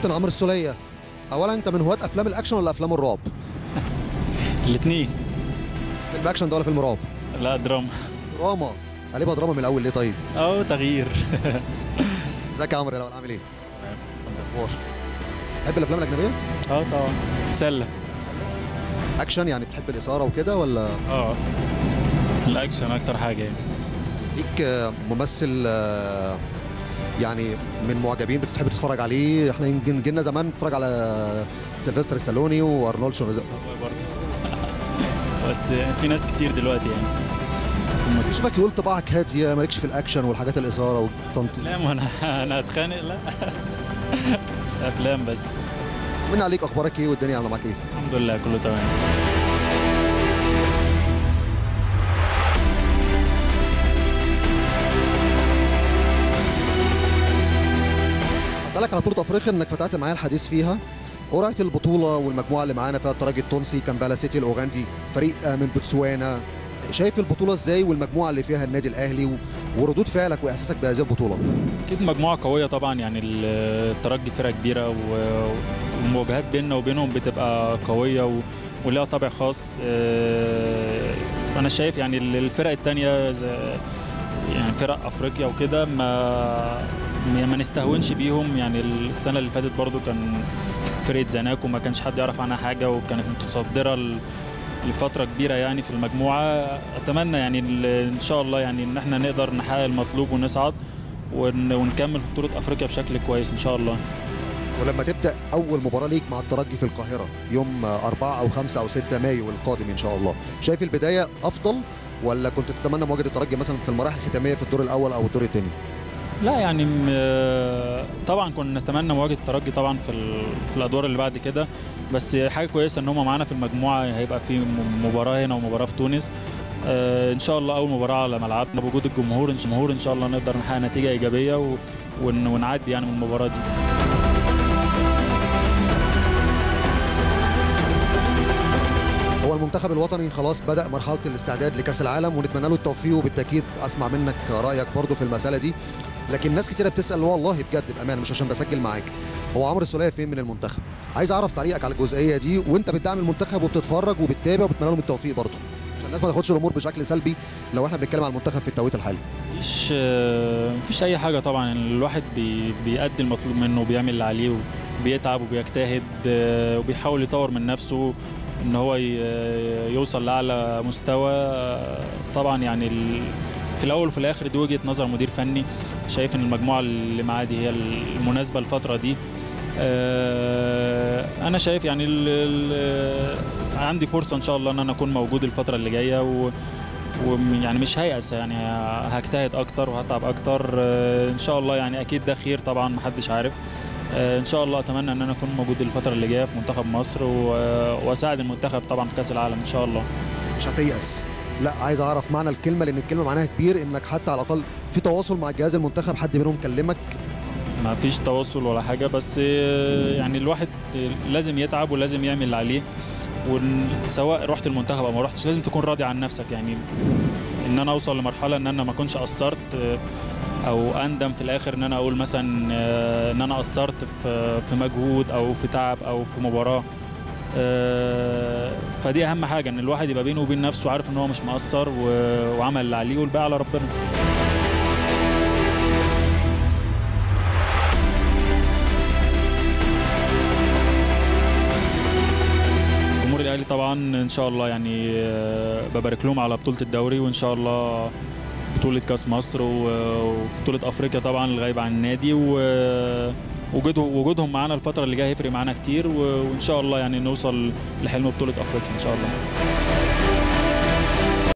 كابتن عمرو السوليه اولا انت من هواة افلام الاكشن ولا افلام الرعب الاثنين فيلم اكشن ده ولا فيلم رعب لا دراما دراما قلبها دراما من الاول ليه طيب او تغيير ازيك يا عمرو الاول عامل ايه اخبار تحب الافلام الاجنبيه اه طبعا تسلى اكشن يعني بتحب الاثاره وكده ولا اه الاكشن اكتر حاجه يعني ليك آه، ممثل آه، يعني من معجبين بتحب تتفرج عليه احنا يمكن جينا زمان نتفرج على سيلفستر السالوني وارنولد شوارزنيجر برضه بس في ناس كتير دلوقتي يعني بس اشوفك يقول طباعك هاديه مالكش في الاكشن والحاجات الاثاره والتنطيط لا ما انا انا اتخانق لا افلام بس من عليك اخبارك ايه والدنيا عامله معاك ايه الحمد لله كله تمام اسالك على بطوله افريقيا انك فتحت معايا الحديث فيها قرعه البطوله والمجموعه اللي معانا فيها الترجي التونسي كامبالا سيتي الاوغندي فريق آه، من بوتسوانا شايف البطوله ازاي والمجموعه اللي فيها النادي الاهلي و- وردود فعلك واحساسك بهذه البطوله اكيد مجموعه قويه طبعا يعني الترجي فرقه كبيره و- والمواجهات بيننا وبينهم بتبقى قويه و- ولها طابع خاص آه، انا شايف يعني ال- الفرق التانية زي يعني فرق افريقيا وكده ما ما نستهونش بيهم يعني السنه اللي فاتت برضو كان فرقه زناكو ما كانش حد يعرف عنها حاجه وكانت متصدره ل- لفتره كبيره يعني في المجموعه اتمنى يعني ال- ان شاء الله يعني ان احنا نقدر نحقق المطلوب ونصعد ون- ونكمل في بطوله افريقيا بشكل كويس ان شاء الله ولما تبدا اول مباراه ليك مع الترجي في القاهره يوم 4 او 5 او 6 مايو القادم ان شاء الله شايف البدايه افضل ولا كنت تتمنى مواجهه الترجي مثلا في المراحل الختاميه في الدور الاول او الدور الثاني لا يعني م- طبعا كنا نتمنى مواجهه الترجي طبعا في ال- في الادوار اللي بعد كده بس حاجه كويسه ان هم معانا في المجموعه هيبقى في م- مباراه هنا ومباراه في تونس آه، ان شاء الله اول مباراه على ملعبنا بوجود الجمهور الجمهور ان شاء الله نقدر نحقق نتيجه ايجابيه و- ون- ونعدي يعني من المباراه دي هو المنتخب الوطني خلاص بدا مرحله الاستعداد لكاس العالم ونتمنى له التوفيق وبالتاكيد اسمع منك رايك برضو في المساله دي لكن ناس كتيره بتسال والله بجد بامانه مش عشان بسجل معاك هو عمرو السوليه فين من المنتخب عايز اعرف تعليقك على الجزئيه دي وانت بتدعم المنتخب وبتتفرج وبتتابع وبتمنى لهم التوفيق برضو عشان الناس ما تاخدش الامور بشكل سلبي لو احنا بنتكلم على المنتخب في التوقيت الحالي مفيش مفيش اي حاجه طبعا الواحد بي بيأدي المطلوب منه وبيعمل اللي عليه وبيتعب وبيجتهد آه، وبيحاول يطور من نفسه ان هو ي- يوصل لاعلى مستوى آه، طبعا يعني ال- في الاول وفي الاخر دي وجهه نظر مدير فني شايف ان المجموعه اللي معاه دي هي المناسبه الفتره دي آه، انا شايف يعني ال ال عندي فرصه ان شاء الله ان انا اكون موجود الفتره اللي جايه و ويعني مش هيأس يعني هجتهد اكتر وهتعب اكتر آه، ان شاء الله يعني اكيد ده خير طبعا محدش عارف آه، ان شاء الله اتمنى ان انا اكون موجود الفتره اللي جايه في منتخب مصر و- واساعد المنتخب طبعا في كاس العالم ان شاء الله مش هتيأس لا عايز اعرف معنى الكلمه لان الكلمه معناها كبير انك حتى على الاقل في تواصل مع جهاز المنتخب حد منهم كلمك ما فيش تواصل ولا حاجه بس آه، يعني الواحد لازم يتعب ولازم يعمل اللي عليه وسواء رحت المنتخب او ما رحتش لازم تكون راضي عن نفسك يعني ان انا اوصل لمرحله ان انا ما اكونش قصرت آه، او اندم في الاخر ان انا اقول مثلا آه، ان انا قصرت في في مجهود او في تعب او في مباراه آه، فدي اهم حاجه ان الواحد يبقى بينه وبين نفسه عارف ان هو مش مقصر و- وعمل اللي عليه والباقي على ربنا جمهور الاهلي طبعا ان شاء الله يعني آه، ببارك لهم على بطوله الدوري وان شاء الله بطوله كاس مصر و- وبطوله افريقيا طبعا الغايبه عن النادي و- وجوده وجودهم معانا الفتره اللي جايه هيفرق معانا كتير و- وان شاء الله يعني نوصل لحلم بطوله افريقيا ان شاء الله